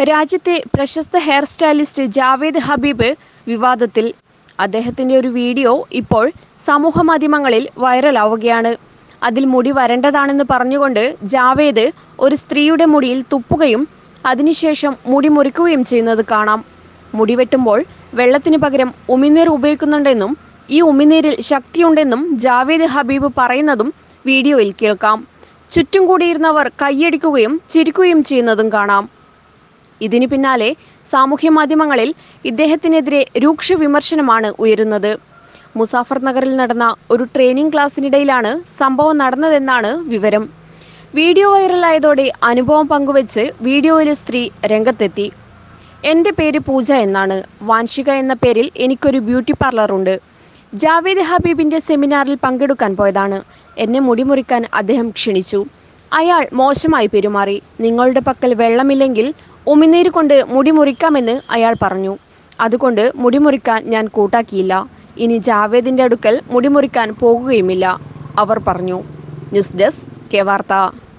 രാജ്യത്തെ പ്രശസ്ത hair stylist Javed Habib വിവാദത്തിൽ അദ്ദേഹത്തിന്റെ ഒരു വീഡിയോ ഇപ്പോൾ സമൂഹ മാധ്യമങ്ങളിൽ വൈറലാവുകയാണ് അതിൽ മുടി വരേണ്ടതാണെന്ന് പറഞ്ഞുകൊണ്ട് ജാവേദ് ഒരു സ്ത്രീയുടെ മുടിയിൽ തുപ്പുകയും അതിനുശേഷം മുടി മുറിക്കുകയും ചെയ്യുന്നത് കാണാം മുടി വെട്ടുമ്പോൾ വെള്ളത്തിന് പകരം ഉമിനീർ ഉപയോഗിക്കുന്നുണ്ടെന്നും ഈ ഉമിനീരിൽ ശക്തിയുണ്ടെന്നും ജാവേദ് ഹബീബ് പറയുന്നതും വീഡിയോയിൽ കേൾക്കാം ചുറ്റും കൂടിയിരുന്നവർ കൈയടിക്കുകയും ചിരിക്കുകയും ചെയ്യുന്നതും കാണാം ഇതിന് പിന്നാലെ സാമൂഹ്യ മാധ്യമങ്ങളിൽ ഇദ്ദേഹത്തിനെതിരെ രൂക്ഷ വിമർശനമാണ് ഉയരുന്നത് മുസാഫർ നഗറിൽ നടന്ന ഒരു ട്രെയിനിങ് ക്ലാസ്സിനിടയിലാണ് സംഭവം നടന്നതെന്നാണ് വിവരം വീഡിയോ വൈറലായതോടെ അനുഭവം പങ്കുവച്ച് വീഡിയോയിലെ സ്ത്രീ രംഗത്തെത്തി എൻ്റെ പേര് പൂജ എന്നാണ് വാൻഷിക എന്ന പേരിൽ എനിക്കൊരു ബ്യൂട്ടി പാർലർ ഉണ്ട് ജാവേദ് ഹബീബിന്റെ സെമിനാറിൽ പങ്കെടുക്കാൻ പോയതാണ് എന്നെ മുടി മുറിക്കാൻ അദ്ദേഹം ക്ഷണിച്ചു അയാൾ മോശമായി പെരുമാറി നിങ്ങളുടെ പക്കൽ വെള്ളമില്ലെങ്കിൽ ഉമിനീര് കൊണ്ട് മുടി മുറിക്കാമെന്ന് അയാൾ പറഞ്ഞു അതുകൊണ്ട് മുടി മുറിക്കാൻ ഞാൻ കൂട്ടാക്കിയില്ല ഇനി ജാവേദിന്റെ അടുക്കൽ മുടി മുറിക്കാൻ പോകുകയുമില്ല അവർ പറഞ്ഞു ന്യൂസ് ഡെസ്ക് കെ വാർത്ത